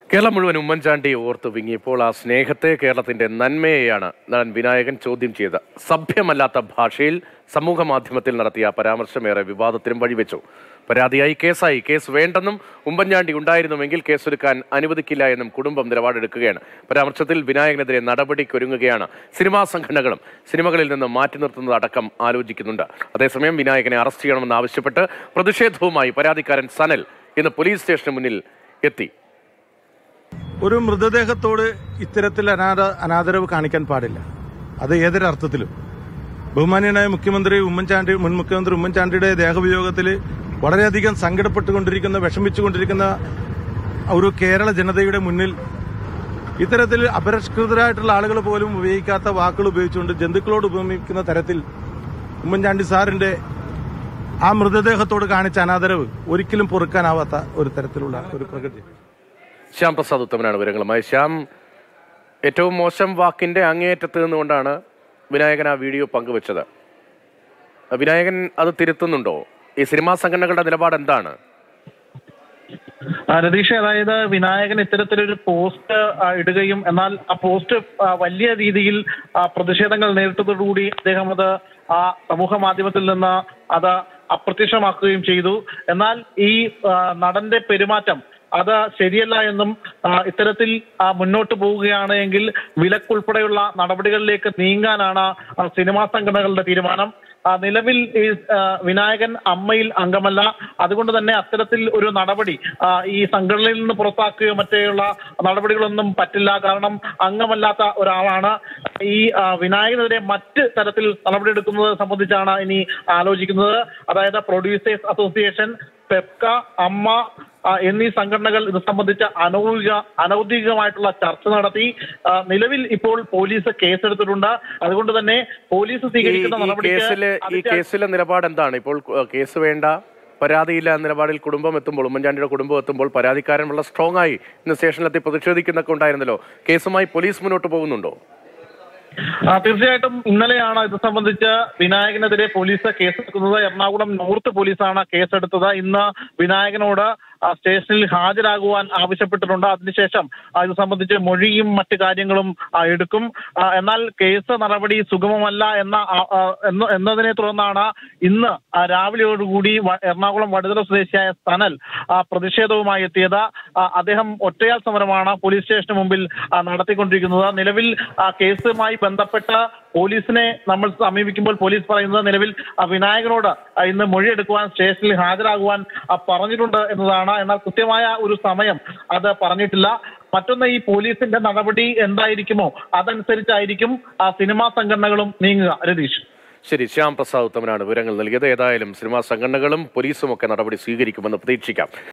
കേരളം മുഴുവൻ ഉമ്മൻചാണ്ടി ഓർത്ത് വിങ്ങിയപ്പോൾ ആ സ്നേഹത്തെ കേരളത്തിന്റെ നന്മയെയാണ് നടൻ വിനായകൻ ചോദ്യം ചെയ്തത് സഭ്യമല്ലാത്ത ഭാഷയിൽ സമൂഹ മാധ്യമത്തിൽ നടത്തിയ പരാമർശമേറെ വിവാദത്തിനും വഴിവെച്ചു പരാതിയായി കേസായി കേസ് വേണ്ടെന്നും ഉമ്മൻചാണ്ടി ഉണ്ടായിരുന്നുവെങ്കിൽ കേസെടുക്കാൻ അനുവദിക്കില്ല എന്നും കുടുംബം നിലപാടെടുക്കുകയാണ് പരാമർശത്തിൽ വിനായകനെതിരെ നടപടിക്കൊരുങ്ങുകയാണ് സിനിമാ സംഘടനകളും സിനിമകളിൽ നിന്ന് മാറ്റി നിർത്തുന്നത് അടക്കം ആലോചിക്കുന്നുണ്ട് അതേസമയം വിനായകനെ അറസ്റ്റ് ചെയ്യണമെന്ന് ആവശ്യപ്പെട്ട് പ്രതിഷേധവുമായി പരാതിക്കാരൻ സനൽ ഇന്ന് പോലീസ് സ്റ്റേഷന് മുന്നിൽ എത്തി ഒരു മൃതദേഹത്തോട് ഇത്തരത്തിൽ അനാദ അനാദരവ് കാണിക്കാൻ പാടില്ല അത് ഏതൊരർത്ഥത്തിലും ബഹുമാനീയനായ മുഖ്യമന്ത്രി ഉമ്മൻചാണ്ടി മുൻ മുഖ്യമന്ത്രി ഉമ്മൻചാണ്ടിയുടെ ദേഹവിയോഗത്തിൽ വളരെയധികം സങ്കടപ്പെട്ടുകൊണ്ടിരിക്കുന്ന വിഷമിച്ചുകൊണ്ടിരിക്കുന്ന ഒരു കേരള ജനതയുടെ മുന്നിൽ ഇത്തരത്തിൽ അപരിഷ്കൃതരായിട്ടുള്ള ആളുകൾ പോലും ഉപയോഗിക്കാത്ത വാക്കുകൾ ഉപയോഗിച്ചുകൊണ്ട് ജന്തുക്കളോട് ഉപയോഗിക്കുന്ന തരത്തിൽ ഉമ്മൻചാണ്ടി സാറിന്റെ ആ മൃതദേഹത്തോട് കാണിച്ച അനാദരവ് ഒരിക്കലും പൊറുക്കാനാവാത്ത ഒരു തരത്തിലുള്ള ഒരു പ്രകൃതി ശ്യാം പ്രസാദ് ഉത്തമനാണ് വിവരങ്ങളുമായി ശ്യാം ഏറ്റവും മോശം വാക്കിന്റെ അങ്ങേയറ്റത്ത് നിന്നുകൊണ്ടാണ് വിനായകൻ ആ വീഡിയോ പങ്കുവച്ചത് വിനായകൻ അത് തിരുത്തുന്നുണ്ടോ ഈ സിനിമാ സംഘടനകളുടെ നിലപാട് എന്താണ് ആ, രതീഷ് അതായത് വിനായകൻ ഇത്തരത്തിലൊരു പോസ്റ്റ് ആ, ഇടുകയും എന്നാൽ ആ പോസ്റ്റ് ആ, വലിയ രീതിയിൽ ആ, പ്രതിഷേധങ്ങൾ നേരിട്ടതോടുകൂടി അദ്ദേഹം അത് ആ സമൂഹ മാധ്യമത്തിൽ നിന്ന് അത് അപ്രത്യക്ഷമാക്കുകയും ചെയ്തു എന്നാൽ ഈ ആ, നടന്റെ പെരുമാറ്റം അത് ശരിയല്ല എന്നും ആ, ഇത്തരത്തിൽ ആ, മുന്നോട്ട് പോവുകയാണ് എങ്കിൽ വിലക്കുൾപ്പെടെയുള്ള നടപടികളിലേക്ക് നീങ്ങാനാണ് ആ, സിനിമാ സംഘടനകളുടെ തീരുമാനം ആ, നിലവിൽ ഈ ആ, വിനായകൻ അമ്മയിൽ അംഗമല്ല അതുകൊണ്ട് തന്നെ അത്തരത്തിൽ ഒരു നടപടി ആ, ഈ സംഘടനയിൽ നിന്ന് പുറത്താക്കുകയോ മറ്റേയുള്ള നടപടികളൊന്നും പറ്റില്ല കാരണം അംഗമല്ലാത്ത ഒരാളാണ് ഈ ആ, വിനായകനെതിരെ മറ്റ് തരത്തിൽ നടപടിയെടുക്കുന്നത് സംബന്ധിച്ചാണ് ഇനി ആലോചിക്കുന്നത് അതായത് പ്രൊഡ്യൂസേഴ്സ് അസോസിയേഷൻ പെപ്ക അമ്മ ആ, എന്നീ സംഘടനകൾ ഇത് സംബന്ധിച്ച അനൗദ്യോഗിക അനൗദ്യോഗികമായിട്ടുള്ള ചർച്ച നടത്തി ആ, നിലവിൽ ഇപ്പോൾ പോലീസ് കേസെടുത്തിട്ടുണ്ട് അതുകൊണ്ട് തന്നെ പോലീസ് ഈ സ്വീകരിക്കുന്ന ഈ നടപടിക്ക് കേസിലെ ഈ അതിന്റെ കേസിലെ നിലപാട് എന്താണ് ഇപ്പോൾ ഏഹ്, കേസ് വേണ്ട പരാതിയില്ല എന്ന നിലപാടിൽ കുടുംബം എത്തുമ്പോൾ ഉമ്മൻചാണ്ടിയുടെ കുടുംബം എത്തുമ്പോൾ പരാതിക്കാരൻ വളരെ സ്ട്രോങ് ആയി ഇന്ന് സ്റ്റേഷനിലെത്തി പ്രതിഷേധിക്കുന്നൊക്കെ ഉണ്ടായിരുന്നല്ലോ കേസുമായി പോലീസ് മുന്നോട്ട് പോകുന്നുണ്ടോ ആ, തീർച്ചയായിട്ടും ഇന്നലെയാണ് ഇത് സംബന്ധിച്ച് വിനായകനെതിരെ പോലീസ് കേസെടുക്കുന്നത് എറണാകുളം നോർത്ത് പോലീസാണ് കേസെടുത്തത് ഇന്ന് വിനായകനോട് ആ, സ്റ്റേഷനിൽ ഹാജരാകുവാൻ ആവശ്യപ്പെട്ടിട്ടുണ്ട് അതിനുശേഷം ആ, ഇത് സംബന്ധിച്ച് മൊഴിയും മറ്റു കാര്യങ്ങളും ആ, എടുക്കും ആ, എന്നാൽ കേസ് നടപടി സുഗമമല്ല എന്ന ആ, ആ, എന്ന- എന്നതിനെ തുടർന്നാണ് ഇന്ന് ആ, രാവിലെയോടുകൂടി വ- എറണാകുളം വടുതല സ്വദേശിയായ സനൽ ആ, പ്രതിഷേധവുമായി എത്തിയത് ആ, അദ്ദേഹം ഒറ്റയാൾ സമരമാണ് പോലീസ് സ്റ്റേഷന് മുമ്പിൽ ആ, നടത്തിക്കൊണ്ടിരിക്കുന്നത് നിലവിൽ ആ, കേസുമായി ബന്ധപ്പെട്ട പോലീസിനെ നമ്മൾ സമീപിക്കുമ്പോൾ പോലീസ് പറയുന്നത് നിലവിൽ ആ, വിനായകനോട് ആ, ഇന്ന് മൊഴിയെടുക്കുവാൻ സ്റ്റേഷനിൽ ഹാജരാകുവാൻ ആ, പറഞ്ഞിട്ടുണ്ട് എന്നതാണ് എന്നാൽ കൃത്യമായ ഒരു സമയം അത് പറഞ്ഞിട്ടില്ല മറ്റൊന്ന് ഈ പോലീസിന്റെ നടപടി എന്തായിരിക്കുമോ അതനുസരിച്ചായിരിക്കും ആ സിനിമാ സംഘടനകളും നീങ്ങുക രതീഷ് ശരി ശ്യാം പ്രസാദ് ഉത്തമനാണ് വിവരങ്ങൾ നൽകിയത് ഏതായാലും സിനിമാ സംഘടനകളും പോലീസും ഒക്കെ നടപടി സ്വീകരിക്കുമെന്ന് പ്രതീക്ഷിക്കാം